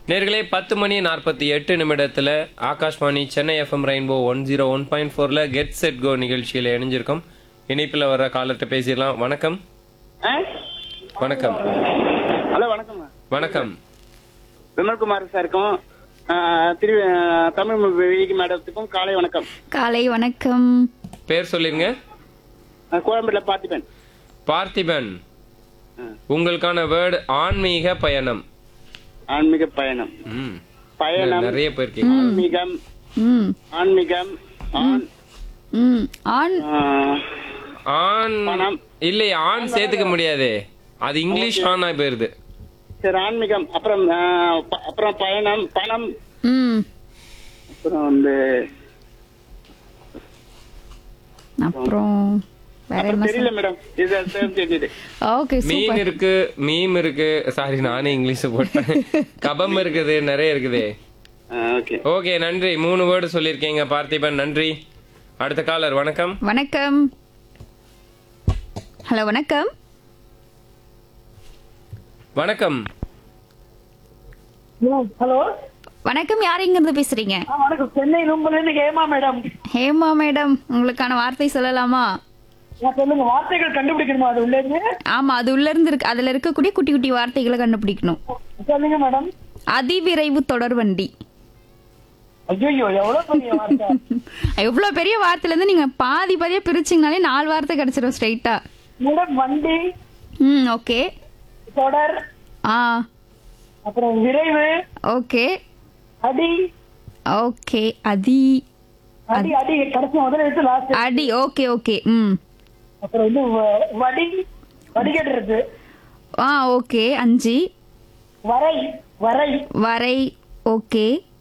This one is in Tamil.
நேர்களே பத்து மணி நாற்பத்தி எட்டு நிமிடத்தில் Akashvani Chennai FM rainbow one zero one point ஃபோரில் கெட் செட் கோ நிகழ்ச்சியில் இணைஞ்சிருக்கோம் இணைப்பில் வர காலர்கிட்ட பேசிடலாம் வணக்கம் ஆ? வணக்கம் ஹலோ வணக்கம் வணக்கம் விமல்குமார் சாருக்கும் ஆ, திரு ஆ, தமிழ் விகி மேடத்துக்கும் காலை வணக்கம் காலை வணக்கம் பேர் சொல்லிருங்க நான் கோயம்பேடுல பார்த்திபன் பார்த்திபன் ஆ. உங்களுக்கான வேர்டு ஆன்மீக பயணம் ஆன்மீக பயணம் ம். பயணம் நிறைய போயிருக்கீங்க ஆன்மீகம் ம் ஆன்மீகம் ஆண் ம் ஆண் ஆ, ஆண் பணம். இல்லை ஆண் சேர்த்துக்க முடியாது அது இங்கிலீஷ் ஆனா போயிருது சரி ஆன்மீகம் அப்புறம் ஆ, ப- அப்புறம் பயணம் பணம் ம் அப்புறம் வந்து அப்புறம் வேற அப்புறம் என்ன தெரியல மேடம் இது அது தெரியுது ஓகே மீன் சூப்பர் இருக்கு மீம் இருக்கு சாரி நானே இங்கிலீஷ் போட்டேன் கபம் இருக்குது நிறைய இருக்குது ஓகே ஓகே நன்றி மூணு வேர்டு சொல்லியிருக்கீங்க பார்த்திபன் நன்றி அடுத்த காலர் வணக்கம் வணக்கம் ஹலோ வணக்கம் வணக்கம் ஹலோ வணக்கம் யார் இருந்து பேசுறீங்க ஆ, வணக்கம் சென்னை நும்பல இருந்து ஹேமா மேடம் ஹேமா மேடம் உங்களுக்கான வார்த்தை சொல்லலாமா நான் சொல்லுங்க வார்த்தைகள் கண்டுபிடிக்கணுமா அது உள்ள இருந்து ஆமா அது உள்ள இருந்து இருக்கு அதுல இருக்கக்கூடிய குட்டி குட்டி வார்த்தைகளை கண்டுபிடிக்கணும் சொல்லுங்க மேடம் அதிவிரைவு தொடர்வண்டி ஐயோ எவ்வளவு பெரிய வார்த்தை எவ்வளவு பெரிய வார்த்தையில இருந்து நீங்க பாதி பாதியா பிரிச்சிங்கனாலே நாலு வார்த்தை கிடைச்சிடும் ஸ்ட்ரைட்டா மேடம் வண்டி ம் ஓகே தொடர் ஆ அப்புறம் விரைவு ஓகே அடி ஓகே அதி அடி அடி கடைசி முதல்ல எடுத்து லாஸ்ட் அடி ஓகே ஓகே ம் அப்புறம் வந்து வ- வடி வடிகட்டுறது ஆ ஓகே அஞ்சு வரை வரை வரை ஓகே